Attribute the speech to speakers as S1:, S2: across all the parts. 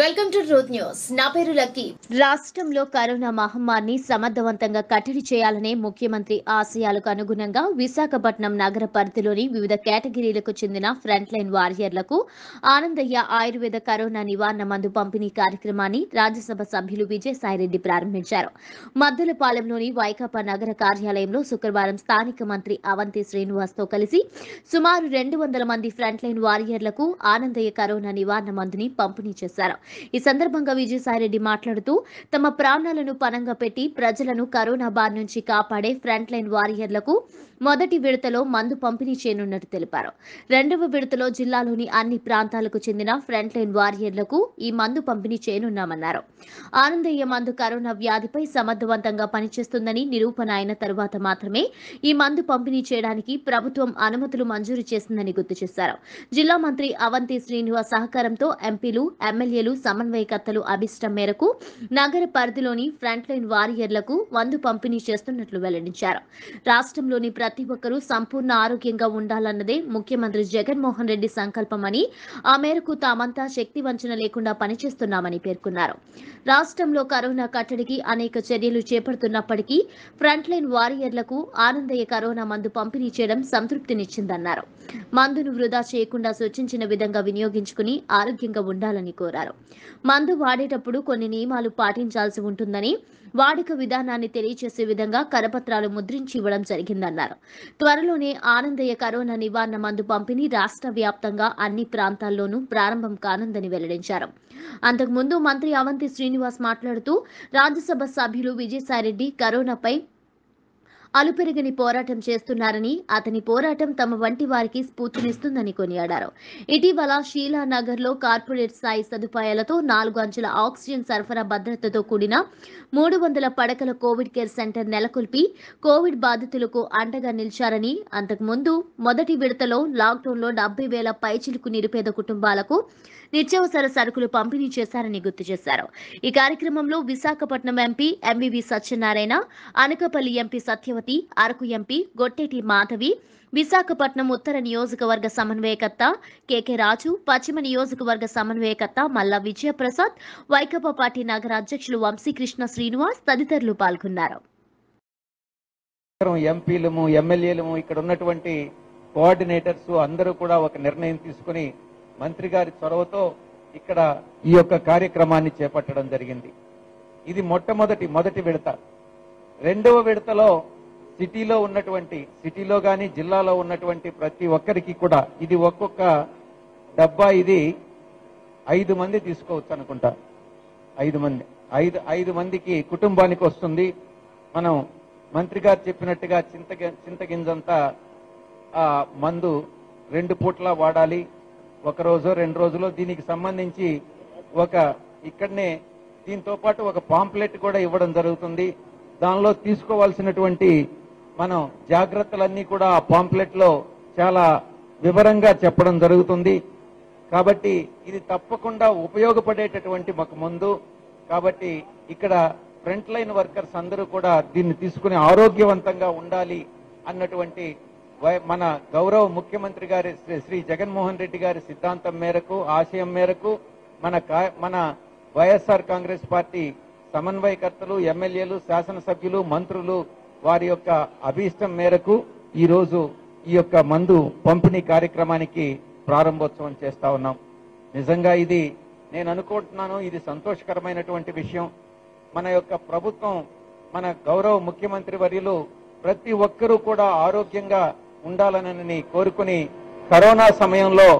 S1: welcome to Ruth news నా పేరు lucky రాష్ట్రంలో కరోనా మహమ్మారిని సమర్థవంతంగా కట్టడి చేయాలనే ముఖ్యమంత్రి ఆశయాలకు అనుగుణంగా విశాఖపట్నం నగర పరిధిలోని వివిధ కేటగిరీలకు చెందిన ఫ్రంట్ లైన్ వారియర్లకు ఆనందయ్య ఆయుర్వేద కరోనా నివారణ మందు పంపిణీ కార్యక్రమాన్ని రాజ్యసభ సభ్యులు విజయసాయిరెడ్డి ప్రారంభించారు మద్దలపాలెంలోని వైకాపా నగర కార్యాలయంలో శుక్రవారం స్థానిక మంత్రి అవంతి శ్రీనివాస్ తో కలిసి సుమారు రెండు వందల మంది ఫ్రంట్ లైన్ వారియర్లకు ఆనందయ్య కరోనా నివారణ మందుని పంపిణీ చేశారు ఈ సందర్భంగా విజయసాయిరెడ్డి మాట్లాడుతూ తమ ప్రాణాలను పనంగా పెట్టి ప్రజలను కరోనా బారి నుంచి కాపాడే ఫ్రంట్ లైన్ వారియర్లకు మొదటి విడతలో మందు పంపిణీ చేయనున్నట్టు తెలిపారు రెండవ విడతలో జిల్లాలోని అన్ని ప్రాంతాలకు చెందిన ఫ్రంట్ లైన్ వారియర్లకు ఈ మందు పంపిణీ చేయనున్నామన్నారు ఆనందయ్య మందు కరోనా వ్యాధిపై సమర్థవంతంగా పనిచేస్తుందని నిరూపణ అయిన తరువాత మాత్రమే ఈ మందు పంపిణీ చేయడానికి ప్రభుత్వం అనుమతులు మంజూరు చేసిందని గుర్తు చేశారు జిల్లా మంత్రి అవంతి శ్రీనివాస్ సహకారంతో ఎంపీలు ఎమ్మెల్యేలు సమన్వయకర్తలు అభిష్టం మేరకు నగర పరిధిలోని ఫ్రంట్ లైన్ వారియర్లకు మందు పంపిణీ చేస్తున్నట్లు వెల్లడించారు రాష్ట్రంలోని ప్రతి ఒక్కరూ సంపూర్ణ ఆరోగ్యంగా ఉండాలన్నదే ముఖ్యమంత్రి జగన్మోహన్ రెడ్డి సంకల్పమని ఆ మేరకు తామంతా శక్తి వంచన లేకుండా పనిచేస్తున్నామని పేర్కొన్నారు రాష్ట్రంలో కరోనా కట్టడికి అనేక చర్యలు చేపడుతున్నప్పటికీ ఫ్రంట్ లైన్ వారియర్లకు ఆనందయ్య కరోనా మందు పంపిణీ చేయడం సంతృప్తినిచ్చిందన్నారు మందును వృధా చేయకుండా సూచించిన విధంగా వినియోగించుకుని ఆరోగ్యంగా ఉండాలని కోరారు మందు వాడేటప్పుడు కొన్ని నియమాలు పాటించాల్సి ఉంటుందని వాడుక విధానాన్ని తెలియజేసే విధంగా కరపత్రాలు ముద్రించి ఇవ్వడం జరిగిందన్నారు త్వరలోనే ఆనందయ్య కరోనా నివారణ మందు పంపిణీ రాష్ట్ర వ్యాప్తంగా అన్ని ప్రాంతాల్లోనూ ప్రారంభం కానుందని వెల్లడించారు అంతకుముందు మంత్రి అవంతి శ్రీనివాస్ మాట్లాడుతూ రాజ్యసభ సభ్యులు విజయసాయిరెడ్డి కరోనాపై అలుపెరగని పోరాటం చేస్తున్నారని అతని పోరాటం తమ వంటి వారికి స్ఫూర్తినిస్తుందని కొనియాడారు ఇటీవల షీలానగర్ లో కార్పొరేట్ స్థాయి సదుపాయాలతో నాలుగు అంచెల ఆక్సిజన్ సరఫరా భద్రతతో కూడిన మూడు వందల పడకల కోవిడ్ కేర్ సెంటర్ నెలకొల్పి కోవిడ్ బాధితులకు అండగా నిలిచారని అంతకుముందు మొదటి విడతలో లాక్డౌన్లో డెబ్బై వేల పైచిలుకు నిరుపేద కుటుంబాలకు నిత్యావసర సరుకులు పంపిణీ చేశారని గుర్తు చేశారు ఈ కార్యక్రమంలో Visakhapatnam MP MVV Satyanarayana Anakapalli MP Satyavathi Araku MP Gotteti Madhavi Visakhapatnam ఉత్తర నియోజకవర్గ సమన్వయకర్త కెకే రాజు పశ్చిమ నియోజకవర్గ సమన్వయకర్త మల్లా విజయప్రసాద్ వైకాపా పార్టీ నగర అధ్యక్షులు వంశీకృష్ణ శ్రీనివాస్ తదితరులు పాల్గొన్నారు
S2: ఎంపీలము ఎమ్మెల్యేలము ఇక్కడ ఉన్నటువంటి కోఆర్డినేటర్స్ అందరూ కూడా ఒక నిర్ణయం తీసుకుని మంత్రి గారి చొరవతో ఇక్కడ ఈ యొక్క కార్యక్రమాన్ని చేపట్టడం జరిగింది ఇది మొట్టమొదటి మొదటి విడత రెండవ విడతలో సిటీలో ఉన్నటువంటి సిటీలో గాని జిల్లాలో ఉన్నటువంటి ప్రతి ఒక్కరికి కూడా ఇది ఒక్కొక్క డబ్బా ఇది ఐదు మంది తీసుకోవచ్చు అనుకుంటా ఐదు మంది ఐదు ఐదు మందికి కుటుంబానికి వస్తుంది మనం మంత్రి గారు చెప్పినట్టుగా చింతగ చింతగింజంతా ఆ మందు రెండు పూట్ల వాడాలి ఒక రోజు రెండు రోజులో దీనికి సంబంధించి ఒక ఇక్కడనే దీంతో పాటు ఒక పాంప్లెట్ కూడా ఇవ్వడం జరుగుతుంది దానిలో తీసుకోవాల్సినటువంటి మనం జాగ్రత్తలన్నీ కూడా ఆ పాంప్లెట్ లో చాలా వివరంగా చెప్పడం జరుగుతుంది కాబట్టి ఇది తప్పకుండా ఉపయోగపడేటటువంటి ఒక మందు కాబట్టి ఇక్కడ ఫ్రంట్ లైన్ వర్కర్స్ అందరూ కూడా దీన్ని తీసుకుని ఆరోగ్యవంతంగా ఉండాలి అన్నటువంటి వై- మన గౌరవ ముఖ్యమంత్రి గారి శ్రీ శ్రీ జగన్మోహన్ రెడ్డి గారి సిద్ధాంతం మేరకు ఆశయం మేరకు మన కా- మన వైఎస్ఆర్ కాంగ్రెస్ పార్టీ సమన్వయకర్తలు ఎమ్మెల్యేలు శాసనసభ్యులు మంత్రులు వారి యొక్క అభీష్టం మేరకు ఈ రోజు ఈ యొక్క మందు పంపిణీ కార్యక్రమానికి ప్రారంభోత్సవం చేస్తా ఉన్నాం నిజంగా ఇది నేను అనుకుంటున్నాను ఇది సంతోషకరమైనటువంటి విషయం మన యొక్క ప్రభుత్వం మన గౌరవ ముఖ్యమంత్రి వర్యులు ప్రతి ఒక్కరూ కూడా ఆరోగ్యంగా ఉండాలని కోరుకుని కరోనా సమయంలో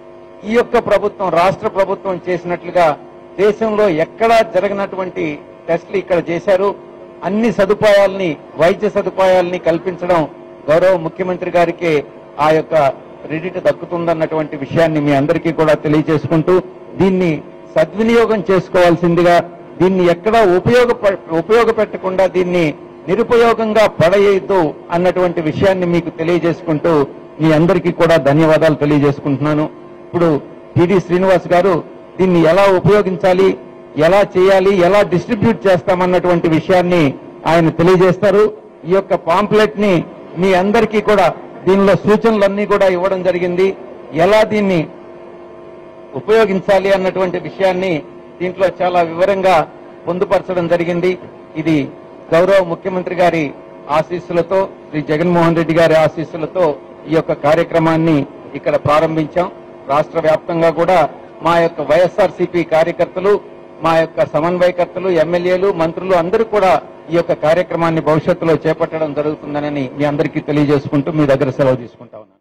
S2: ఈ యొక్క ప్రభుత్వం రాష్ట్ర ప్రభుత్వం చేసినట్లుగా దేశంలో ఎక్కడా జరగనటువంటి టెస్టులు ఇక్కడ చేశారు అన్ని సదుపాయాల్ని వైద్య సదుపాయాల్ని కల్పించడం గౌరవ ముఖ్యమంత్రి గారికి ఆ యొక్క క్రెడిట్ దక్కుతుందన్నటువంటి విషయాన్ని మీ అందరికీ కూడా తెలియజేసుకుంటూ దీన్ని సద్వినియోగం చేసుకోవాల్సిందిగా దీన్ని ఎక్కడా ఉపయోగ ఉపయోగపెట్టకుండా దీన్ని నిరుపయోగంగా పడేయద్దు అన్నటువంటి విషయాన్ని మీకు తెలియజేసుకుంటూ మీ అందరికీ కూడా ధన్యవాదాలు తెలియజేసుకుంటున్నాను ఇప్పుడు టిడి శ్రీనివాస్ గారు దీన్ని ఎలా ఉపయోగించాలి ఎలా చేయాలి ఎలా డిస్ట్రిబ్యూట్ చేస్తామన్నటువంటి విషయాన్ని ఆయన తెలియజేస్తారు ఈ యొక్క పాంప్లెట్ ని మీ అందరికీ కూడా దీనిలో సూచనలన్నీ కూడా ఇవ్వడం జరిగింది ఎలా దీన్ని ఉపయోగించాలి అన్నటువంటి విషయాన్ని దీంట్లో చాలా వివరంగా పొందుపరచడం జరిగింది ఇది గౌరవ ముఖ్యమంత్రి గారి ఆశీస్సులతో శ్రీ జగన్మోహన్ రెడ్డి గారి ఆశీస్సులతో ఈ యొక్క కార్యక్రమాన్ని ఇక్కడ ప్రారంభించాం రాష్ట్ర వ్యాప్తంగా కూడా మా యొక్క వైఎస్ఆర్సీపీ కార్యకర్తలు మా యొక్క సమన్వయకర్తలు ఎమ్మెల్యేలు మంత్రులు అందరూ కూడా ఈ యొక్క కార్యక్రమాన్ని భవిష్యత్తులో చేపట్టడం జరుగుతుందని మీ అందరికీ తెలియజేసుకుంటూ మీ దగ్గర సెలవు తీసుకుంటా ఉన్నాను